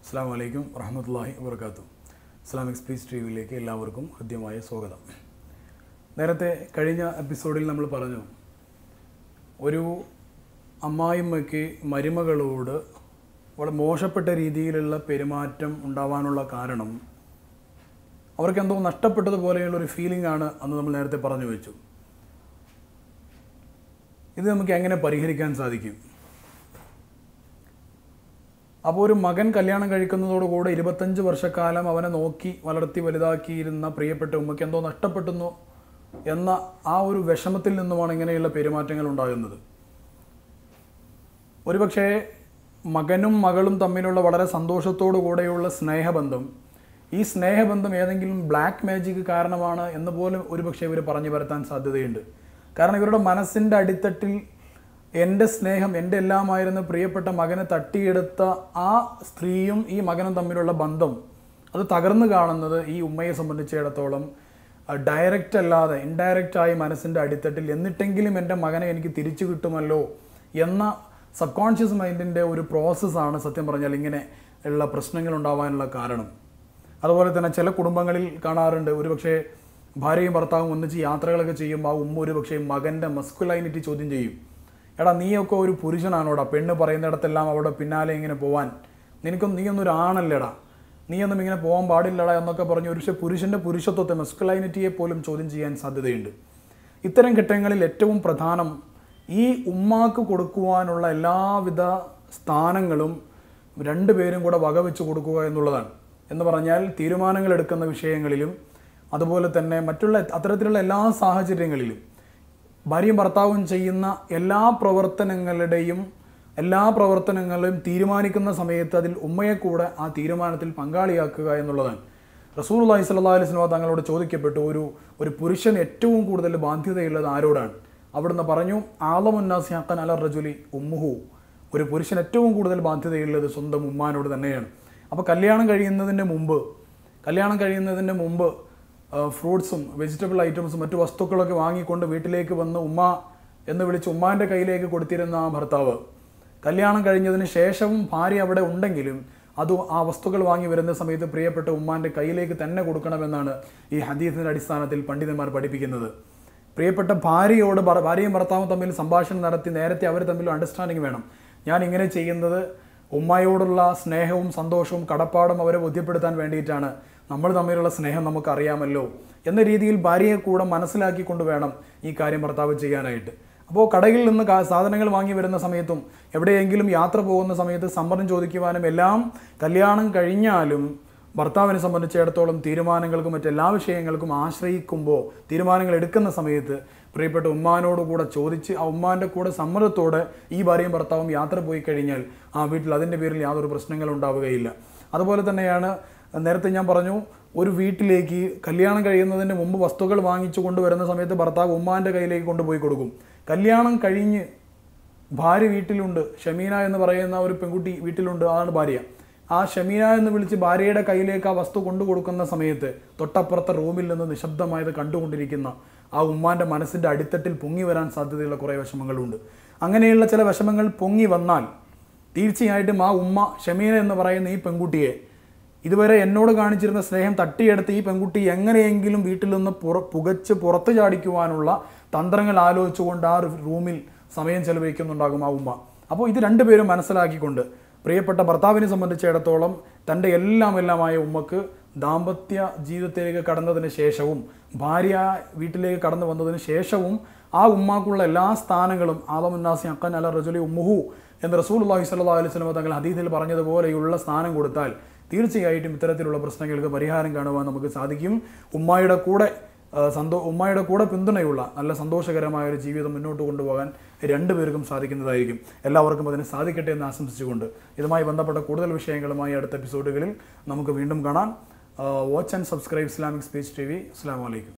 അസ്സാം വലൈക്കും വറഹമത്തല്ലാഹി വർക്കാത്തു ഇസ്ലാമിക് സ്പീച്ച് ടി വിയിലേക്ക് എല്ലാവർക്കും ഹൃദ്യമായ സ്വാഗതം നേരത്തെ കഴിഞ്ഞ എപ്പിസോഡിൽ നമ്മൾ പറഞ്ഞു ഒരു അമ്മായിമ്മയ്ക്ക് മരുമകളോട് വളരെ മോശപ്പെട്ട രീതിയിലുള്ള പെരുമാറ്റം ഉണ്ടാവാനുള്ള കാരണം അവർക്ക് എന്തോ നഷ്ടപ്പെട്ടതുപോലെയുള്ള ഒരു ഫീലിംഗ് ആണ് അന്ന് നമ്മൾ നേരത്തെ പറഞ്ഞു വെച്ചു ഇത് നമുക്ക് എങ്ങനെ പരിഹരിക്കാൻ സാധിക്കും അപ്പോൾ ഒരു മകൻ കല്യാണം കഴിക്കുന്നതോടുകൂടെ ഇരുപത്തഞ്ച് വർഷക്കാലം അവനെ നോക്കി വളർത്തി വലുതാക്കിയിരുന്ന പ്രിയപ്പെട്ട ഉമ്മയ്ക്ക് എന്തോ നഷ്ടപ്പെട്ടുന്നു എന്ന ആ ഒരു വിഷമത്തിൽ നിന്നുമാണ് ഇങ്ങനെയുള്ള പെരുമാറ്റങ്ങൾ ഉണ്ടാകുന്നത് ഒരുപക്ഷേ മകനും മകളും തമ്മിലുള്ള വളരെ സന്തോഷത്തോടു കൂടെയുള്ള സ്നേഹബന്ധം ഈ സ്നേഹബന്ധം ഏതെങ്കിലും ബ്ലാക്ക് മാജിക് കാരണമാണ് എന്ന് പോലും ഒരുപക്ഷെ ഇവർ പറഞ്ഞു വരുത്താൻ സാധ്യതയുണ്ട് കാരണം ഇവരുടെ മനസ്സിൻ്റെ അടിത്തട്ടിൽ എൻ്റെ സ്നേഹം എൻ്റെ എല്ലാമായിരുന്ന പ്രിയപ്പെട്ട മകനെ തട്ടിയെടുത്ത ആ സ്ത്രീയും ഈ മകനും തമ്മിലുള്ള ബന്ധം അത് തകർന്നു കാണുന്നത് ഈ ഉമ്മയെ സംബന്ധിച്ചിടത്തോളം ഡയറക്റ്റ് അല്ലാതെ ഇൻഡയറക്റ്റ് ആയി മനസ്സിൻ്റെ അടിത്തട്ടിൽ എന്നിട്ടെങ്കിലും എൻ്റെ മകനെ എനിക്ക് തിരിച്ചു കിട്ടുമല്ലോ എന്ന സബ് കോൺഷ്യസ് മൈൻഡിൻ്റെ ഒരു പ്രോസസ്സാണ് സത്യം പറഞ്ഞാൽ ഇങ്ങനെ ഉള്ള പ്രശ്നങ്ങൾ ഉണ്ടാവാനുള്ള കാരണം അതുപോലെ തന്നെ ചില കുടുംബങ്ങളിൽ കാണാറുണ്ട് ഒരുപക്ഷെ ഭാര്യയും ഭർത്താവും ഒന്നിച്ച് യാത്രകളൊക്കെ ചെയ്യുമ്പോൾ ആ ഉമ്മ ഒരുപക്ഷെ മകൻ്റെ മസ്കുലൈനിറ്റി ചോദ്യം ചെയ്യും എടാ നീയൊക്കെ ഒരു പുരുഷനാണോടാ പെണ്ണ് പറയുന്നിടത്തെല്ലാം അവിടെ പിന്നാലെ ഇങ്ങനെ പോവാൻ നിനക്കും നീയൊന്നും ഒരു ആണല്ലേടാ നീയൊന്നും ഇങ്ങനെ പോകാൻ പാടില്ലടാ എന്നൊക്കെ പറഞ്ഞ് ഒരു പക്ഷേ പുരുഷൻ്റെ പുരുഷത്വത്തെ മസ്കുലൈനിറ്റിയെ പോലും ചോദ്യം ചെയ്യാൻ സാധ്യതയുണ്ട് ഇത്തരം ഘട്ടങ്ങളിൽ ഏറ്റവും പ്രധാനം ഈ ഉമ്മാക്ക് കൊടുക്കുവാനുള്ള എല്ലാവിധ സ്ഥാനങ്ങളും രണ്ടുപേരും കൂടെ വകവെച്ച് കൊടുക്കുക എന്നുള്ളതാണ് എന്ന് പറഞ്ഞാൽ തീരുമാനങ്ങൾ എടുക്കുന്ന വിഷയങ്ങളിലും അതുപോലെ തന്നെ മറ്റുള്ള അത്തരത്തിലുള്ള എല്ലാ സാഹചര്യങ്ങളിലും ഭാര്യയും ഭർത്താവും ചെയ്യുന്ന എല്ലാ പ്രവർത്തനങ്ങളുടെയും എല്ലാ പ്രവർത്തനങ്ങളും തീരുമാനിക്കുന്ന സമയത്ത് അതിൽ ഉമ്മയെ കൂടെ ആ തീരുമാനത്തിൽ പങ്കാളിയാക്കുക എന്നുള്ളതാണ് റസൂൽ അള്ളഹി സ്വല്ലാ അലൈഹി സ്വലമ തങ്ങളോട് ചോദിക്കപ്പെട്ടു ഒരു ഒരു പുരുഷൻ ഏറ്റവും കൂടുതൽ ബാധ്യതയുള്ളത് ആരോടാണ് അവിടുന്ന് പറഞ്ഞു ആലമുന്നാസിയാക്കാൻ അല റജുലി ഉമ്മുഹു ഒരു പുരുഷൻ ഏറ്റവും കൂടുതൽ ബാധ്യതയുള്ളത് സ്വന്തം ഉമ്മാനോട് തന്നെയാണ് അപ്പോൾ കല്യാണം കഴിയുന്നതിൻ്റെ മുമ്പ് കല്യാണം കഴിയുന്നതിൻ്റെ മുമ്പ് ഫ്രൂട്ട്സും വെജിറ്റബിൾ ഐറ്റംസും മറ്റു വസ്തുക്കളൊക്കെ വാങ്ങിക്കൊണ്ട് വീട്ടിലേക്ക് വന്ന് ഉമ്മ എന്ന് വിളിച്ച് ഉമ്മാൻ്റെ കയ്യിലേക്ക് കൊടുത്തിരുന്ന ആ ഭർത്താവ് കല്യാണം കഴിഞ്ഞതിന് ശേഷവും ഭാര്യ അവിടെ ഉണ്ടെങ്കിലും അത് ആ വസ്തുക്കൾ വാങ്ങി വരുന്ന സമയത്ത് പ്രിയപ്പെട്ട ഉമ്മാൻ്റെ കയ്യിലേക്ക് തന്നെ കൊടുക്കണമെന്നാണ് ഈ ഹദീസിൻ്റെ അടിസ്ഥാനത്തിൽ പണ്ഡിതന്മാർ പഠിപ്പിക്കുന്നത് പ്രിയപ്പെട്ട ഭാര്യയോട് ഭാര്യയും ഭർത്താവും തമ്മിൽ സംഭാഷണം നടത്തി നേരത്തെ അവർ തമ്മിൽ അണ്ടർസ്റ്റാൻഡിങ് വേണം ഞാൻ ഇങ്ങനെ ചെയ്യുന്നത് ഉമ്മയോടുള്ള സ്നേഹവും സന്തോഷവും കടപ്പാടും അവരെ ബോധ്യപ്പെടുത്താൻ വേണ്ടിയിട്ടാണ് നമ്മൾ തമ്മിലുള്ള സ്നേഹം നമുക്കറിയാമല്ലോ എന്ന രീതിയിൽ ഭാര്യയെ കൂടെ മനസ്സിലാക്കിക്കൊണ്ട് വേണം ഈ കാര്യം ഭർത്താവ് ചെയ്യാനായിട്ട് അപ്പോൾ കടയിൽ നിന്ന് സാധനങ്ങൾ വാങ്ങി വരുന്ന സമയത്തും എവിടെയെങ്കിലും യാത്ര പോകുന്ന സമയത്ത് സമ്മതം ചോദിക്കുവാനും എല്ലാം കല്യാണം കഴിഞ്ഞാലും ഭർത്താവിനെ സംബന്ധിച്ചിടത്തോളം തീരുമാനങ്ങൾക്കും മറ്റെല്ലാ വിഷയങ്ങൾക്കും ആശ്രയിക്കുമ്പോൾ തീരുമാനങ്ങൾ എടുക്കുന്ന സമയത്ത് പ്രിയപ്പെട്ട ഉമ്മാനോട് കൂടെ ചോദിച്ച് ആ ഉമ്മാൻ്റെ കൂടെ സമ്മതത്തോടെ ഈ ഭാര്യയും ഭർത്താവും യാത്ര പോയി കഴിഞ്ഞാൽ ആ വീട്ടിൽ അതിൻ്റെ പേരിൽ യാതൊരു പ്രശ്നങ്ങളും ഉണ്ടാവുകയില്ല അതുപോലെ തന്നെയാണ് നേരത്തെ ഞാൻ പറഞ്ഞു ഒരു വീട്ടിലേക്ക് കല്യാണം കഴിയുന്നതിന് മുമ്പ് വസ്തുക്കൾ വാങ്ങിച്ചു കൊണ്ടുവരുന്ന സമയത്ത് ഭർത്താവ് ഉമ്മാൻ്റെ കയ്യിലേക്ക് കൊണ്ടുപോയി കൊടുക്കും കല്യാണം കഴിഞ്ഞ് ഭാര്യ വീട്ടിലുണ്ട് ഷമീന എന്ന് പറയുന്ന ഒരു പെൺകുട്ടി വീട്ടിലുണ്ട് അതാണ് ഭാര്യ ആ ഷമീന എന്ന് വിളിച്ച് ഭാര്യയുടെ കയ്യിലേക്ക് ആ വസ്തു കൊണ്ടു കൊടുക്കുന്ന സമയത്ത് തൊട്ടപ്പുറത്തെ റൂമിൽ നിന്ന് നിശബ്ദമായത് കണ്ടുകൊണ്ടിരിക്കുന്ന ആ ഉമ്മാൻ്റെ മനസ്സിൻ്റെ അടിത്തട്ടിൽ പൊങ്ങി വരാൻ സാധ്യതയുള്ള കുറേ വിഷമങ്ങളുണ്ട് അങ്ങനെയുള്ള ചില വിഷമങ്ങൾ പൊങ്ങി വന്നാൽ തീർച്ചയായിട്ടും ആ ഉമ്മ ഷമീന എന്ന് പറയുന്ന ഈ പെൺകുട്ടിയെ ഇതുവരെ എന്നോട് കാണിച്ചിരുന്ന സ്നേഹം തട്ടിയെടുത്ത് ഈ പെൺകുട്ടി എങ്ങനെയെങ്കിലും വീട്ടിൽ നിന്ന് പുറ പുകച്ച് പുറത്തു ചാടിക്കുവാനുള്ള തന്ത്രങ്ങൾ ആലോചിച്ചുകൊണ്ട് ആ റൂമിൽ സമയം ചെലവഴിക്കുന്നുണ്ടാകും ആ ഉമ്മ അപ്പോൾ ഇത് രണ്ടുപേരും മനസ്സിലാക്കിക്കൊണ്ട് പ്രിയപ്പെട്ട ഭർത്താവിനെ സംബന്ധിച്ചിടത്തോളം തൻ്റെ എല്ലാം എല്ലാമായ ഉമ്മക്ക് ദാമ്പത്യ ജീവിതത്തിലേക്ക് കടന്നതിന് ശേഷവും ഭാര്യ വീട്ടിലേക്ക് കടന്നു വന്നതിന് ശേഷവും ആ ഉമ്മാക്കുള്ള എല്ലാ സ്ഥാനങ്ങളും ആലമുന്നാസി അക്കൻ അല റജുലി ഉമ്മുഹു എന്ന് റസൂൽ അള്ളാഹി സ്വല്ലാ അലൈഹി സ്വലമ തങ്ങൾ ഹദീദിൽ പറഞ്ഞതുപോലെയുള്ള സ്ഥാനം കൊടുത്താൽ തീർച്ചയായിട്ടും ഇത്തരത്തിലുള്ള പ്രശ്നങ്ങൾക്ക് പരിഹാരം കാണുവാൻ നമുക്ക് സാധിക്കും ഉമ്മായുടെ കൂടെ സന്തോ ഉമ്മായുടെ കൂടെ പിന്തുണയുള്ള നല്ല സന്തോഷകരമായ ഒരു ജീവിതം മുന്നോട്ട് കൊണ്ടുപോകാൻ രണ്ടുപേർക്കും സാധിക്കുന്നതായിരിക്കും എല്ലാവർക്കും അതിന് സാധിക്കട്ടെ എന്ന് ആശംസിച്ചുകൊണ്ട് ഇതുമായി ബന്ധപ്പെട്ട കൂടുതൽ വിഷയങ്ങളുമായി അടുത്ത എപ്പിസോഡുകളിൽ നമുക്ക് വീണ്ടും കാണാം watch and subscribe Islamic speech T V അസ്സാം വലൈക്കും